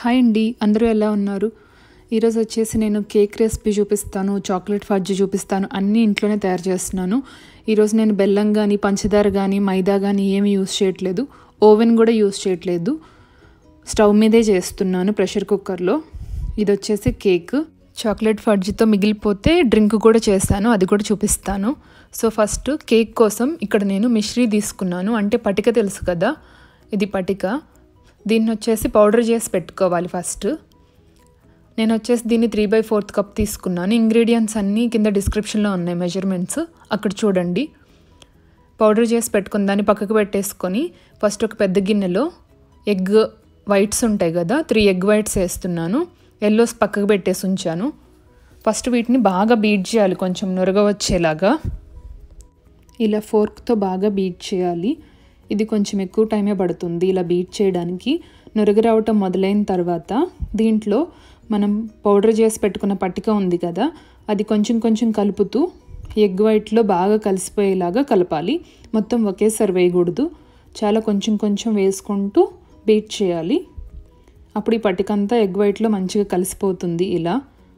hi అండి అందరూ ఎలా ఉన్నారు ఈరోజు వచ్చేసి నేను కేక్ రెసిపీ చూపిస్తాను చాక్లెట్ ఫడ్జ్ చూపిస్తాను అన్నీ ఇంట్లోనే తయారు చేస్తున్నాను ఈరోజు నేను బెల్లం కానీ పంచదార కానీ మైదా కానీ ఏమి యూస్ చేయట్లేదు ఓవెన్ కూడా యూస్ చేయట్లేదు స్టవ్ మీదే చేస్తున్నాను ప్రెషర్ కుక్కర్లో ఇది వచ్చేసి కేక్ చాక్లెట్ ఫడ్జ్తో మిగిలిపోతే డ్రింక్ కూడా చేస్తాను అది కూడా చూపిస్తాను సో ఫస్ట్ కేక్ కోసం ఇక్కడ నేను మిశ్రీ తీసుకున్నాను అంటే పటిక తెలుసు కదా ఇది పటిక దీన్ని వచ్చేసి పౌడర్ చేసి పెట్టుకోవాలి ఫస్ట్ నేను వచ్చేసి దీన్ని త్రీ బై ఫోర్త్ కప్ తీసుకున్నాను ఇంగ్రీడియంట్స్ అన్నీ కింద డిస్క్రిప్షన్లో ఉన్నాయి మెజర్మెంట్స్ అక్కడ చూడండి పౌడర్ చేసి పెట్టుకుని దాన్ని పక్కకు పెట్టేసుకొని ఫస్ట్ ఒక పెద్ద గిన్నెలో ఎగ్ వైట్స్ ఉంటాయి కదా త్రీ ఎగ్ వైట్స్ వేస్తున్నాను ఎల్లోస్ పక్కకు పెట్టేసి ఉంచాను ఫస్ట్ వీటిని బాగా బీట్ చేయాలి కొంచెం నురగ వచ్చేలాగా ఇలా ఫోర్క్తో బాగా బీట్ చేయాలి ఇది కొంచెం ఎక్కువ టైమే పడుతుంది ఇలా బీట్ చేయడానికి నురగ రావటం మొదలైన తర్వాత దీంట్లో మనం పౌడర్ చేసి పెట్టుకున్న పట్టిక ఉంది కదా అది కొంచెం కొంచెం కలుపుతూ ఎగ్ వైట్లో బాగా కలిసిపోయేలాగా కలపాలి మొత్తం ఒకేసారి వేయకూడదు చాలా కొంచెం కొంచెం వేసుకుంటూ బీట్ చేయాలి అప్పుడు ఈ పట్టికంతా ఎగ్ వైట్లో మంచిగా కలిసిపోతుంది ఇలా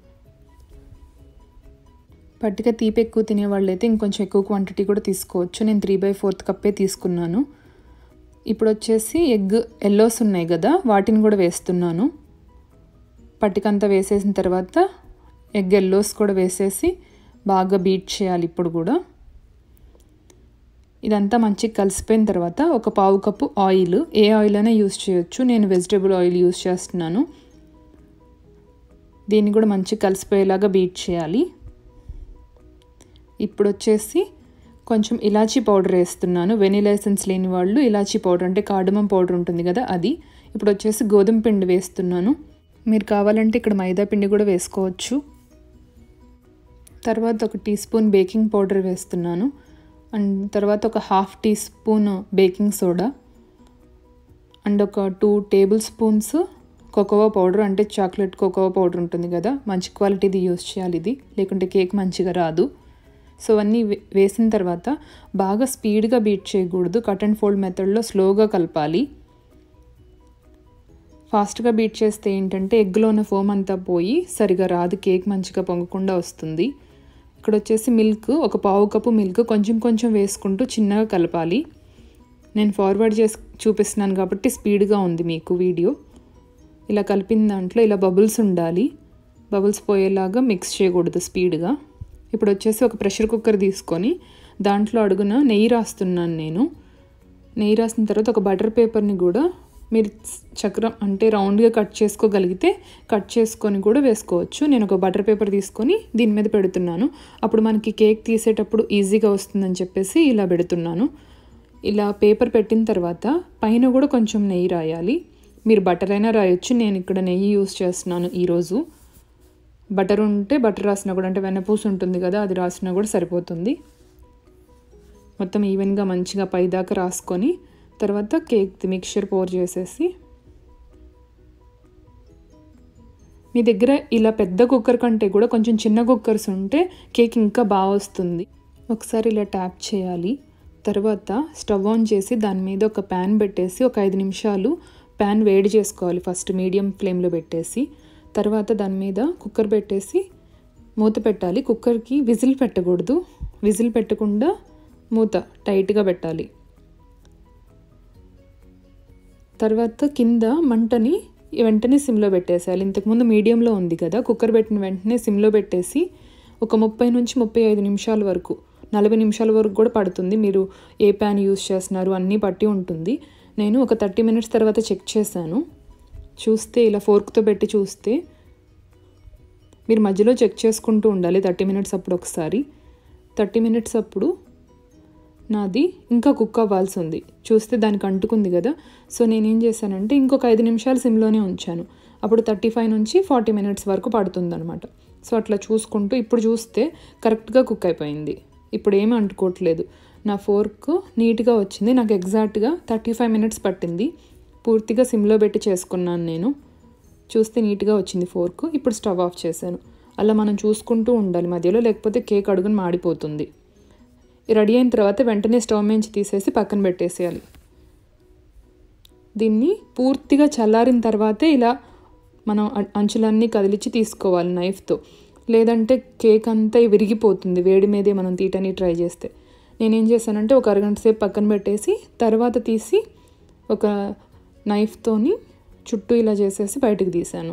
పట్టిక తీపి ఎక్కువ తినేవాళ్ళు అయితే ఇంకొంచెం ఎక్కువ క్వాంటిటీ కూడా తీసుకోవచ్చు నేను త్రీ బై ఫోర్త్ కప్పే తీసుకున్నాను ఇప్పుడు వచ్చేసి ఎగ్ ఎల్లోస్ ఉన్నాయి కదా వాటిని కూడా వేస్తున్నాను పట్టికంతా వేసేసిన తర్వాత ఎగ్ ఎల్లోస్ కూడా వేసేసి బాగా బీట్ చేయాలి ఇప్పుడు కూడా ఇదంతా మంచిగా కలిసిపోయిన తర్వాత ఒక పావు కప్పు ఆయిల్ ఏ ఆయిల్ అయినా యూస్ చేయొచ్చు నేను వెజిటేబుల్ ఆయిల్ యూస్ చేస్తున్నాను దీన్ని కూడా మంచిగా కలిసిపోయేలాగా బీట్ చేయాలి ఇప్పుడు వచ్చేసి కొంచెం ఇలాచీ పౌడర్ వేస్తున్నాను వెనీలా ఎసెన్స్ లేని వాళ్ళు ఇలాచీ పౌడర్ అంటే కార్డమం పౌడర్ ఉంటుంది కదా అది ఇప్పుడు వచ్చేసి గోధుమ పిండి వేస్తున్నాను మీరు కావాలంటే ఇక్కడ మైదా పిండి కూడా వేసుకోవచ్చు తర్వాత ఒక టీ స్పూన్ బేకింగ్ పౌడర్ వేస్తున్నాను అండ్ తర్వాత ఒక half teaspoon baking soda and ఒక two tablespoons cocoa powder అంటే చాక్లెట్ కోకోవా పౌడర్ ఉంటుంది కదా మంచి క్వాలిటీది యూస్ చేయాలి ఇది లేకుంటే కేక్ మంచిగా రాదు సో అన్నీ వేసిన తర్వాత బాగా స్పీడ్గా బీట్ చేయకూడదు కట్ అండ్ ఫోల్డ్ మెథడ్లో స్లోగా కలపాలి ఫాస్ట్గా బీట్ చేస్తే ఏంటంటే ఎగ్లో ఉన్న ఫోమ్ అంతా పోయి సరిగా రాదు కేక్ మంచిగా పొంగకుండా వస్తుంది ఇక్కడ వచ్చేసి మిల్క్ ఒక పావు కప్పు మిల్క్ కొంచెం కొంచెం వేసుకుంటూ చిన్నగా కలపాలి నేను ఫార్వర్డ్ చేసి చూపిస్తున్నాను కాబట్టి స్పీడ్గా ఉంది మీకు వీడియో ఇలా కలిపిన దాంట్లో ఇలా బబుల్స్ ఉండాలి బబుల్స్ పోయేలాగా మిక్స్ చేయకూడదు స్పీడ్గా ఇప్పుడు వచ్చేసి ఒక ప్రెషర్ కుక్కర్ తీసుకొని దాంట్లో అడుగున నెయ్యి రాస్తున్నాను నేను నెయ్యి రాసిన తర్వాత ఒక బటర్ పేపర్ని కూడా మీరు చక్రం అంటే రౌండ్గా కట్ చేసుకోగలిగితే కట్ చేసుకొని కూడా వేసుకోవచ్చు నేను ఒక బటర్ పేపర్ తీసుకొని దీని మీద పెడుతున్నాను అప్పుడు మనకి కేక్ తీసేటప్పుడు ఈజీగా వస్తుందని చెప్పేసి ఇలా పెడుతున్నాను ఇలా పేపర్ పెట్టిన తర్వాత పైన కూడా కొంచెం నెయ్యి రాయాలి మీరు బటర్ అయినా రాయొచ్చు నేను ఇక్కడ నెయ్యి యూస్ చేస్తున్నాను ఈరోజు బటర్ ఉంటే బటర్ రాసినా కూడా అంటే వెన్నపూస ఉంటుంది కదా అది రాసినా కూడా సరిపోతుంది మొత్తం ఈవెన్గా మంచిగా పైదాకా రాసుకొని తర్వాత కేక్ మిక్చర్ పోర్ చేసేసి మీ దగ్గర ఇలా పెద్ద కుక్కర్ కంటే కూడా కొంచెం చిన్న కుక్కర్స్ ఉంటే కేక్ ఇంకా బాగా వస్తుంది ఒకసారి ఇలా ట్యాప్ చేయాలి తర్వాత స్టవ్ ఆన్ చేసి దాని మీద ఒక ప్యాన్ పెట్టేసి ఒక ఐదు నిమిషాలు ప్యాన్ వేడి చేసుకోవాలి ఫస్ట్ మీడియం ఫ్లేమ్లో పెట్టేసి తర్వాత దాని మీద కుక్కర్ పెట్టేసి మూత పెట్టాలి కుక్కర్కి విజిల్ పెట్టకూడదు విజిల్ పెట్టకుండా మూత టైట్గా పెట్టాలి తర్వాత కింద మంటని వెంటనే సిమ్లో పెట్టేసేయాలి ఇంతకుముందు మీడియంలో ఉంది కదా కుక్కర్ పెట్టిన వెంటనే సిమ్లో పెట్టేసి ఒక ముప్పై నుంచి ముప్పై ఐదు నిమిషాల వరకు నలభై నిమిషాల వరకు కూడా పడుతుంది మీరు ఏ ప్యాన్ యూస్ చేస్తున్నారు అన్నీ పట్టి ఉంటుంది నేను ఒక థర్టీ మినిట్స్ తర్వాత చెక్ చేశాను చూస్తే ఇలా ఫోర్క్తో పెట్టి చూస్తే మీరు మధ్యలో చెక్ చేసుకుంటూ ఉండాలి థర్టీ మినిట్స్ అప్పుడు ఒకసారి థర్టీ మినిట్స్ అప్పుడు నాది ఇంకా కుక్ అవ్వాల్సి ఉంది చూస్తే దానికి అంటుకుంది కదా సో నేనేం చేశానంటే ఇంకొక ఐదు నిమిషాలు సిమ్లోనే ఉంచాను అప్పుడు థర్టీ ఫైవ్ నుంచి ఫార్టీ మినిట్స్ వరకు పడుతుందనమాట సో అట్లా చూసుకుంటూ ఇప్పుడు చూస్తే కరెక్ట్గా కుక్ అయిపోయింది ఇప్పుడు ఏమీ అంటుకోవట్లేదు నా ఫోర్క్ నీట్గా వచ్చింది నాకు ఎగ్జాక్ట్గా థర్టీ ఫైవ్ మినిట్స్ పట్టింది పూర్తిగా సిమ్లో పెట్టి చేసుకున్నాను నేను చూస్తే నీట్గా వచ్చింది ఫోర్క్ ఇప్పుడు స్టవ్ ఆఫ్ చేశాను అలా మనం చూసుకుంటూ ఉండాలి మధ్యలో లేకపోతే కేక్ అడుగుని మాడిపోతుంది రెడీ అయిన తర్వాత వెంటనే స్టవ్ నుంచి తీసేసి పక్కన పెట్టేసేయాలి దీన్ని పూర్తిగా చల్లారిన తర్వాతే ఇలా మనం అ- అంచులన్నీ కదిలించి తీసుకోవాలి నైఫ్తో లేదంటే కేక్ అంతా విరిగిపోతుంది వేడి మీదే మనం తీయటానికి ట్రై చేస్తే నేనేం చేశానంటే ఒక అరగంట సేపు పక్కన పెట్టేసి తర్వాత తీసి ఒక నైఫ్తోని చుట్టూ ఇలా చేసేసి బయటకు తీసాను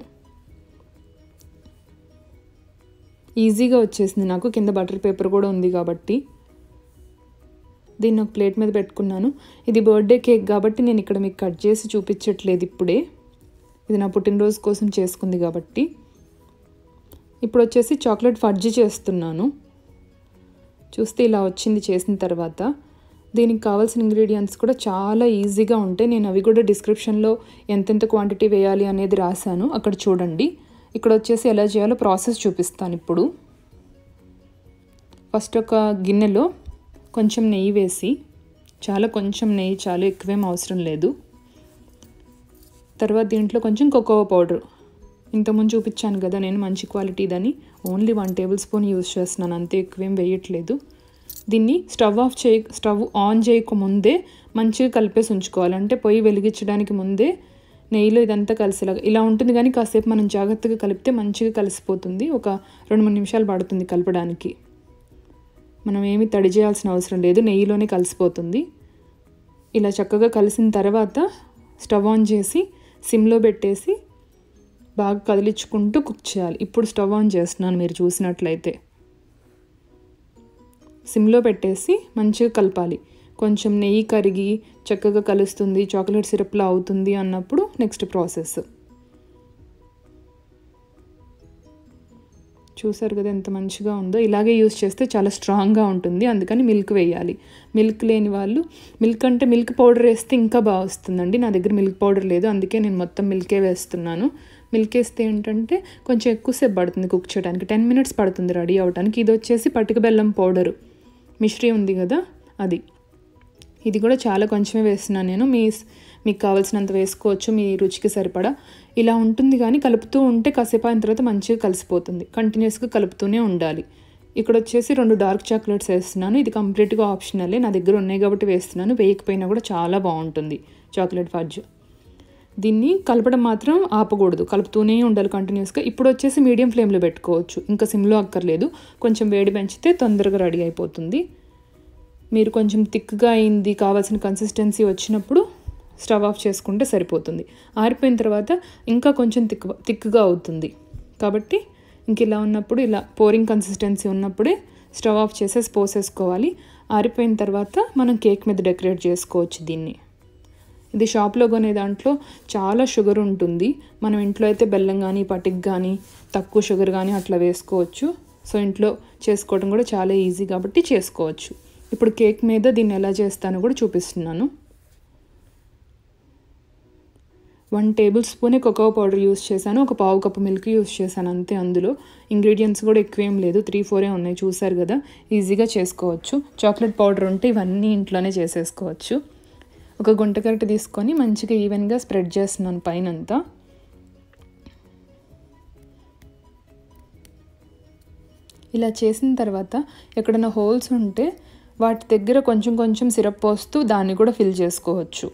ఈజీగా వచ్చేసింది నాకు కింద బటర్ పేపర్ కూడా ఉంది కాబట్టి దీన్ని ఒక ప్లేట్ మీద పెట్టుకున్నాను ఇది బర్త్డే కేక్ కాబట్టి నేను ఇక్కడ మీకు కట్ చేసి చూపించట్లేదు ఇప్పుడే ఇది నా పుట్టినరోజు కోసం చేసుకుంది కాబట్టి ఇప్పుడు వచ్చేసి చాక్లెట్ ఫడ్జ్ చేస్తున్నాను చూస్తే ఇలా వచ్చింది చేసిన తర్వాత దీనికి కావాల్సిన ఇంగ్రీడియంట్స్ కూడా చాలా ఈజీగా ఉంటాయి నేను అవి కూడా డిస్క్రిప్షన్లో ఎంతెంత క్వాంటిటీ వేయాలి అనేది రాశాను అక్కడ చూడండి ఇక్కడ వచ్చేసి ఎలా చేయాలో ప్రాసెస్ చూపిస్తాను ఇప్పుడు ఫస్ట్ ఒక గిన్నెలో కొంచెం నెయ్యి వేసి చాలా కొంచెం నెయ్యి చాలా ఎక్కువేం అవసరం లేదు తర్వాత దీంట్లో కొంచెం కోకోవా పౌడర్ ఇంతకుముందు చూపించాను కదా నేను మంచి క్వాలిటీదని only one tablespoon use చేస్తున్నాను అంతే ఎక్కువేం వేయట్లేదు దీన్ని స్టవ్ ఆఫ్ చేయ స్టవ్ ఆన్ చేయక ముందే మంచిగా కలిపేసి ఉంచుకోవాలి అంటే పొయ్యి వెలిగించడానికి ముందే నెయ్యిలో ఇదంతా కలిసేలాగా ఇలా ఉంటుంది కానీ కాసేపు మనం జాగ్రత్తగా కలిపితే మంచిగా కలిసిపోతుంది ఒక రెండు మూడు నిమిషాలు పడుతుంది కలపడానికి మనం ఏమీ తడి చేయాల్సిన అవసరం లేదు నెయ్యిలోనే కలిసిపోతుంది ఇలా చక్కగా కలిసిన తర్వాత స్టవ్ ఆన్ చేసి సిమ్లో పెట్టేసి బాగా కదిలించుకుంటూ కుక్ చేయాలి ఇప్పుడు స్టవ్ ఆన్ చేస్తున్నాను మీరు చూసినట్లయితే సిమ్లో పెట్టేసి మంచిగా కలపాలి కొంచెం నెయ్యి కరిగి చక్కగా కలుస్తుంది చాక్లెట్ సిరప్లా అవుతుంది అన్నప్పుడు నెక్స్ట్ ప్రాసెస్ చూసారు కదా ఎంత మంచిగా ఉందో ఇలాగే యూస్ చేస్తే చాలా స్ట్రాంగ్గా ఉంటుంది అందుకని మిల్క్ వేయాలి మిల్క్ లేని వాళ్ళు మిల్క్ అంటే మిల్క్ పౌడర్ వేస్తే ఇంకా బాగా వస్తుందండి నా దగ్గర మిల్క్ పౌడర్ లేదు అందుకే నేను మొత్తం మిల్కే వేస్తున్నాను మిల్క్ వేస్తే ఏంటంటే కొంచెం ఎక్కువసేపు పడుతుంది కుక్ చేయడానికి టెన్ మినిట్స్ పడుతుంది రెడీ అవ్వడానికి ఇది వచ్చేసి పటిక బెల్లం పౌడరు మిశ్రీ ఉంది కదా అది ఇది కూడా చాలా కొంచెమే వేస్తున్నాను నేను మీ మీకు కావాల్సినంత వేసుకోవచ్చు మీ రుచికి సరిపడా ఇలా ఉంటుంది కానీ కలుపుతూ ఉంటే కాసేపు అయిన తర్వాత మంచిగా కలిసిపోతుంది కంటిన్యూస్గా కలుపుతూనే ఉండాలి ఇక్కడ వచ్చేసి రెండు డార్క్ చాక్లెట్స్ వేస్తున్నాను ఇది కంప్లీట్గా ఆప్షనలే నా దగ్గర ఉన్నాయి కాబట్టి వేస్తున్నాను వేయకపోయినా కూడా చాలా బాగుంటుంది చాక్లెట్ ఫడ్జ్ దీన్ని కలపడం మాత్రం ఆపకూడదు కలుపుతూనే ఉండాలి కంటిన్యూస్గా ఇప్పుడు వచ్చేసి మీడియం ఫ్లేమ్లో పెట్టుకోవచ్చు ఇంకా సిమ్లో అక్కర్లేదు కొంచెం వేడి పెంచితే తొందరగా రెడీ అయిపోతుంది మీరు కొంచెం థిక్గా అయింది కావాల్సిన కన్సిస్టెన్సీ వచ్చినప్పుడు స్టవ్ ఆఫ్ చేసుకుంటే సరిపోతుంది ఆరిపోయిన తర్వాత ఇంకా కొంచెం థిక్ థిక్గా అవుతుంది కాబట్టి ఇంక ఇలా ఉన్నప్పుడు ఇలా పోరింగ్ కన్సిస్టెన్సీ ఉన్నప్పుడే స్టవ్ ఆఫ్ చేసేసి పోసేసుకోవాలి ఆరిపోయిన తర్వాత మనం కేక్ మీద డెకరేట్ చేసుకోవచ్చు దీన్ని ఇది షాప్లో కొనే దాంట్లో చాలా షుగర్ ఉంటుంది మనం ఇంట్లో అయితే బెల్లం కానీ పటిక్ కానీ తక్కువ షుగర్ కానీ అట్లా వేసుకోవచ్చు సో ఇంట్లో చేసుకోవడం కూడా చాలా ఈజీ కాబట్టి చేసుకోవచ్చు ఇప్పుడు కేక్ మీద దీన్ని ఎలా చేస్తానో కూడా చూపిస్తున్నాను వన్ టేబుల్ స్పూనే కోకో పౌడర్ యూస్ చేశాను ఒక పావు కప్పు మిల్క్ యూస్ చేశాను అంతే అందులో ఇంగ్రీడియంట్స్ కూడా ఎక్కువేం లేదు త్రీ ఫోరే ఉన్నాయి చూసారు కదా ఈజీగా చేసుకోవచ్చు చాక్లెట్ పౌడర్ ఉంటే ఇవన్నీ ఇంట్లోనే చేసేసుకోవచ్చు ఒక గుంటకరట తీసుకొని మంచిగా ఈవెన్గా స్ప్రెడ్ చేస్తున్నాను పైన అంతా ఇలా చేసిన తర్వాత ఎక్కడైనా హోల్స్ ఉంటే వాటి దగ్గర కొంచెం కొంచెం సిరప్ పోస్తూ దాన్ని కూడా ఫిల్ చేసుకోవచ్చు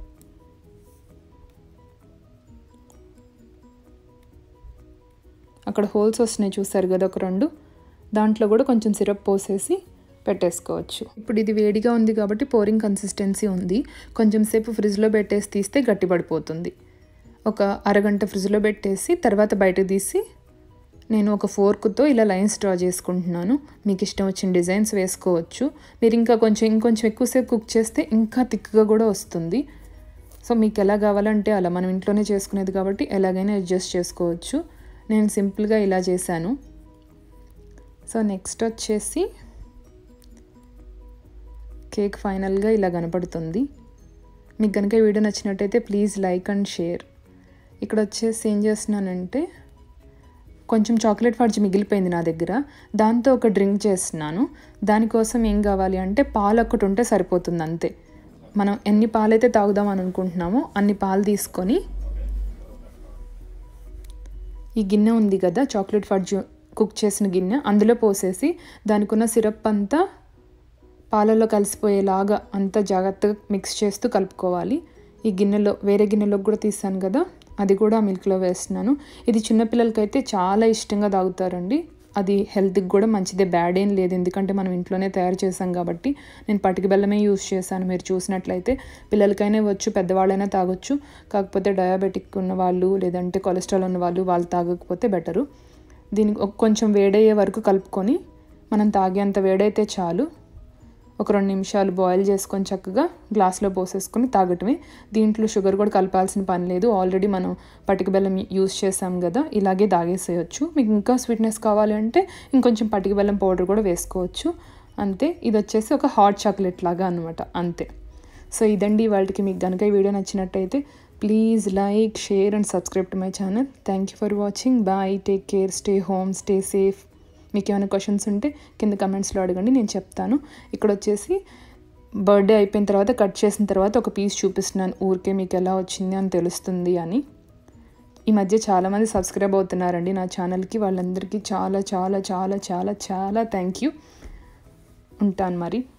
అక్కడ హోల్స్ వస్తున్నాయి చూసారు కదా ఒక రెండు దాంట్లో కూడా కొంచెం సిరప్ పోసేసి పెట్టేసుకోవచ్చు ఇప్పుడు ఇది వేడిగా ఉంది కాబట్టి పోరింగ్ కన్సిస్టెన్సీ ఉంది కొంచెం సేపు ఫ్రిడ్జ్లో పెట్టేసి తీస్తే గట్టిపడిపోతుంది ఒక అరగంట ఫ్రిడ్జ్లో పెట్టేసి తర్వాత బయటకు తీసి నేను ఒక ఫోర్క్తో ఇలా లైన్స్ డ్రా చేసుకుంటున్నాను మీకు ఇష్టం వచ్చిన డిజైన్స్ వేసుకోవచ్చు మీరు ఇంకా కొంచెం ఇంకొంచెం ఎక్కువసేపు కుక్ చేస్తే ఇంకా థిక్గా కూడా వస్తుంది సో మీకు ఎలా కావాలంటే అలా మనం ఇంట్లోనే చేసుకునేది కాబట్టి ఎలాగైనా అడ్జస్ట్ చేసుకోవచ్చు నేను సింపుల్గా ఇలా చేశాను సో నెక్స్ట్ వచ్చేసి కేక్ ఫైనల్గా ఇలా కనపడుతుంది మీకు కనుక ఈ వీడియో నచ్చినట్టయితే ప్లీజ్ లైక్ అండ్ షేర్ ఇక్కడ వచ్చేసి ఏం చేస్తున్నానంటే కొంచెం చాక్లెట్ ఫడ్జ్ మిగిలిపోయింది నా దగ్గర దాంతో ఒక డ్రింక్ చేస్తున్నాను దానికోసం ఏం కావాలి అంటే పాలు ఒక్కటి ఉంటే సరిపోతుంది అంతే మనం ఎన్ని పాలైతే తాగుదాం అని అనుకుంటున్నామో అన్ని పాలు తీసుకొని ఈ గిన్నె ఉంది కదా చాక్లెట్ ఫడ్జ్ కుక్ చేసిన గిన్నె అందులో పోసేసి దానికి ఉన్న సిరప్ అంతా పాలల్లో కలిసిపోయేలాగా అంతా జాగ్రత్తగా మిక్స్ చేస్తూ కలుపుకోవాలి ఈ గిన్నెలో వేరే గిన్నెలోకి కూడా తీసాను కదా అది కూడా మిల్క్లో వేస్తున్నాను ఇది చిన్నపిల్లలకైతే చాలా ఇష్టంగా తాగుతారండి అది హెల్త్కి కూడా మంచిదే బ్యాడ్ ఏం లేదు ఎందుకంటే మనం ఇంట్లోనే తయారు చేసాం కాబట్టి నేను పటిక బెల్లమే యూస్ చేశాను మీరు చూసినట్లయితే పిల్లలకైనా ఇవ్వచ్చు పెద్దవాళ్ళైనా తాగొచ్చు కాకపోతే డయాబెటిక్ ఉన్న వాళ్ళు లేదంటే కొలెస్ట్రాల్ ఉన్న వాళ్ళు వాళ్ళు తాగకపోతే బెటరు దీనికి ఒక కొంచెం వేడయ్యే వరకు కలుపుకొని మనం తాగేంత వేడైతే చాలు ఒక రెండు నిమిషాలు బాయిల్ చేసుకొని చక్కగా గ్లాస్లో పోసేసుకొని తాగటమే దీంట్లో షుగర్ కూడా కలపాల్సిన పని లేదు ఆల్రెడీ మనం పటిక బెల్లం యూస్ చేసాం కదా ఇలాగే తాగేసేయచ్చు మీకు ఇంకా స్వీట్నెస్ కావాలి అంటే ఇంకొంచెం పటిక బెల్లం పౌడర్ కూడా వేసుకోవచ్చు అంతే ఇది వచ్చేసి ఒక హాట్ చాక్లెట్ లాగా అనమాట అంతే సో ఇదండి వాళ్ళకి మీకు కనుక ఈ వీడియో నచ్చినట్టయితే please like share and subscribe to my channel thank you for watching bye take care stay home stay safe మీకు ఏమైనా క్వశ్చన్స్ ఉంటే కింద కమెంట్స్లో అడగండి నేను చెప్తాను ఇక్కడ వచ్చేసి బర్త్డే అయిపోయిన తర్వాత కట్ చేసిన తర్వాత ఒక పీస్ చూపిస్తున్నాను ఊరికే మీకు ఎలా వచ్చింది అని తెలుస్తుంది అని ఈ మధ్య చాలామంది సబ్స్క్రైబ్ అవుతున్నారండి నా ఛానల్కి వాళ్ళందరికీ చాలా చాలా చాలా చాలా చాలా థ్యాంక్ యూ ఉంటాను మరి